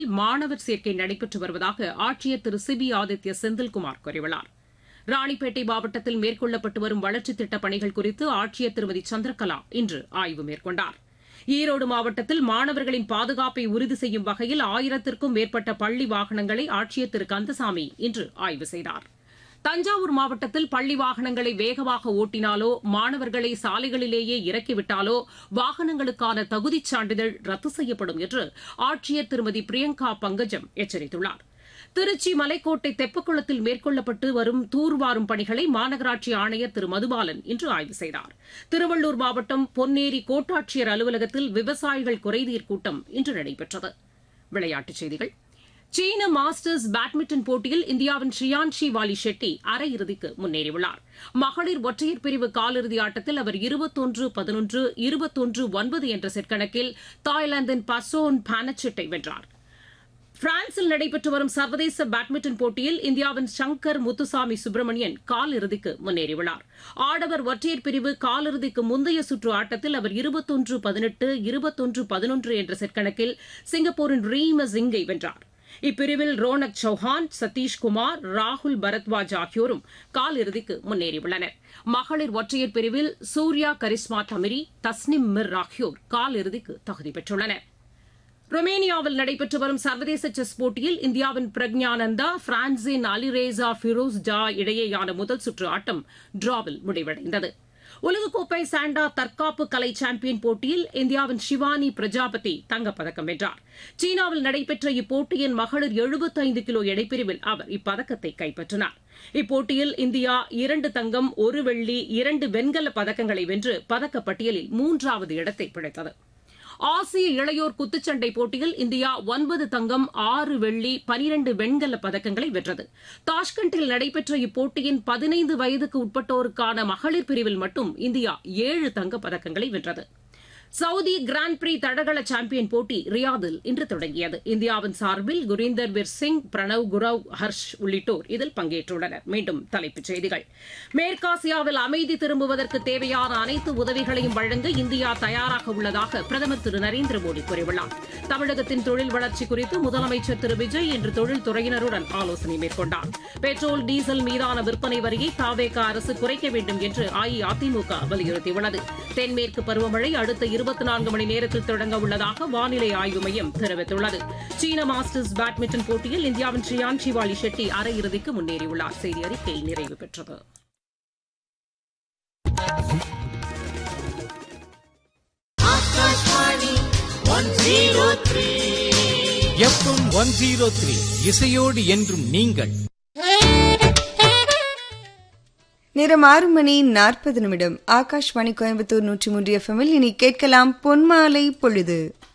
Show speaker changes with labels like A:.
A: மாணவர் சேர்க்கை நடைபெற்று வருவதாக ஆட்சியர் திரு சிபி ஆதித்ய செந்தில்குமார் கூறியுள்ளார் ராணிப்பேட்டை மாவட்டத்தில் மேற்கொள்ளப்பட்டு வரும் வளர்ச்சித் திட்டப் பணிகள் குறித்து ஆட்சியர் திருமதி சந்திரகலா இன்று ஆய்வு மேற்கொண்டார் ஈரோடு மாவட்டத்தில் மாணவர்களின் பாதுகாப்பை உறுதி செய்யும் வகையில் ஆயிரத்திற்கும் மேற்பட்ட பள்ளி வாகனங்களை ஆட்சியர் திரு கந்தசாமி இன்று ஆய்வு செய்தார் தஞ்சாவூர் மாவட்டத்தில் பள்ளி வாகனங்களை வேகமாக ஓட்டினாலோ மாணவர்களை சாலைகளிலேயே இறக்கிவிட்டாலோ வாகனங்களுக்கான தகுதிச் சான்றிதழ் ரத்து செய்யப்படும் என்று ஆட்சியர் திருமதி பிரியங்கா பங்கஜம் எச்சரித்துள்ளார் திருச்சி மலைக்கோட்டை தெப்பக்குளத்தில் மேற்கொள்ளப்பட்டு வரும் தூர்வாரும் பணிகளை மாநகராட்சி ஆணையர் திரு மதுபாலன் இன்று ஆய்வு செய்தார் திருவள்ளூர் மாவட்டம் பொன்னேரி கோட்டாட்சியர் அலுவலகத்தில் விவசாயிகள் குறைதீர் கூட்டம் இன்று நடைபெற்றது விளையாட்டுச் செய்திகள் சீன மாஸ்டர்ஸ் பேட்மிண்டன் போட்டியில் இந்தியாவின் ஷியான்ஷி வாலி ஷெட்டி அரையிறுதிக்கு முன்னேறியுள்ளார் மகளிர் ஒற்றையர் பிரிவு காலிறுதி ஆட்டத்தில் அவர் இருபத்தொன்று பதினொன்று இருபத்தொன்று ஒன்பது என்ற செட் கணக்கில் தாய்லாந்தின் பசோன் பானச்செட்டை வென்றார் பிரான்சில் நடைபெற்று வரும் சர்வதேச பேட்மிண்டன் போட்டியில் இந்தியாவின் சங்கர் முத்துசாமி சுப்பிரமணியன் காலிறுதிக்கு முன்னேறியுள்ளார் ஆடவர் ஒற்றையர் பிரிவு காலிறுதிக்கு முந்தைய சுற்று ஆட்டத்தில் அவர் இருபத்தொன்று பதினெட்டு இருபத்தொன்று பதினொன்று என்ற செட் கணக்கில் சிங்கப்பூரின் ரீம சிங்கை வென்றார் இப்பிரிவில் ரோனக் சௌஹான் சதீஷ்குமார் ராகுல் பரத்வாஜ் ஆகியோரும் காலிறுதிக்கு முன்னேறியுள்ளனர் மகளிர் ஒற்றையர் பிரிவில் சூர்யா கரிஸ்மா தமிரி தஸ்னிம் மிர் ஆகியோர் காலிறுதிக்கு தகுதி பெற்றுள்ளனர் ருமேனியாவில் நடைபெற்று வரும் சர்வதேச செஸ் போட்டியில் இந்தியாவின் பிரக்ஞானந்தா பிரான்சின் அலிரேசா ஃபிரோஸ் டா இடையேயான முதல் சுற்று ஆட்டம் டிராவில் முடிவடைந்தது உலகக்கோப்பை சாண்டா தற்காப்பு கலை சாம்பியன் போட்டியில் இந்தியாவின் ஷிவானி பிரஜாபதி தங்கப்பதக்கம் வென்றார் சீனாவில் நடைபெற்ற இப்போட்டியின் மகளிர் எழுபத்தைந்து கிலோ எடைப்பிரிவில் அவர் இப்பதக்கத்தை கைப்பற்றினார் இப்போட்டியில் இந்தியா இரண்டு தங்கம் ஒரு வெள்ளி இரண்டு வெண்கல பதக்கங்களை வென்று பதக்கப்பட்டியலில் மூன்றாவது இடத்தை பிடித்தது ஆசிய இளையோர் குத்துச்சண்டை போட்டியில் இந்தியா ஒன்பது தங்கம் ஆறு வெள்ளி பனிரண்டு வெண்கல பதக்கங்களை வென்றது தாஷ்கண்டில் நடைபெற்ற இப்போட்டியின் பதினைந்து வயதுக்கு உட்பட்டோருக்கான மகளிர் பிரிவில் மட்டும் இந்தியா ஏழு தங்கப் பதக்கங்களை வென்றது சவுதி கிராண்ட் பிரி தடகள சாம்பியன் போட்டி ரியாதில் இன்று தொடங்கியது இந்தியாவின் சார்பில் குரீந்தர் வீர் சிங் பிரணவ் குரவ் ஹர்ஷ் உள்ளிட்டோர் இதில் பங்கேற்றுள்ளனர் மீண்டும் தலைப்புச் செய்திகள் மேற்காசியாவில் அமைதி திரும்புவதற்கு தேவையான அனைத்து உதவிகளையும் வழங்க இந்தியா தயாராக உள்ளதாக பிரதமர் திரு நரேந்திர மோடி கூறியுள்ளார் தமிழகத்தின் தொழில் வளர்ச்சி குறித்து முதலமைச்சர் திரு விஜய் இன்று தொழில்துறையினருடன் ஆலோசனை மேற்கொண்டார் பெட்ரோல் டீசல் மீதான விற்பனை வரியை தாவேக அரசு குறைக்க வேண்டும் என்று அஇஅதிமுக வலியுறுத்தியுள்ளது தென்மேற்கு பருவமழை அடுத்த இருபத்தி நான்கு மணி நேரத்தில் தொடங்க உள்ளதாக வானிலை ஆய்வு மையம் தெரிவித்துள்ளது சீன மாஸ்டர்ஸ் பேட்மிண்டன் போட்டியில் இந்தியாவின் ஷியான்ஷி வாலி ஷெட்டி அரையிறுதிக்கு முன்னேறியுள்ளார் செய்தி அறிக்கை நிறைவு பெற்றது
B: எஃப்எம் ஒன் ஜீரோ த்ரீ இசையோடு என்றும் நீங்கள்
C: நேரம் ஆறு மணி நாற்பது நிமிடம் ஆகாஷ்வாணி கோயம்புத்தூர் நூற்றி மூன்று எஃப்எம்மில் இனி கேட்கலாம் பொன்மாலை பொழுது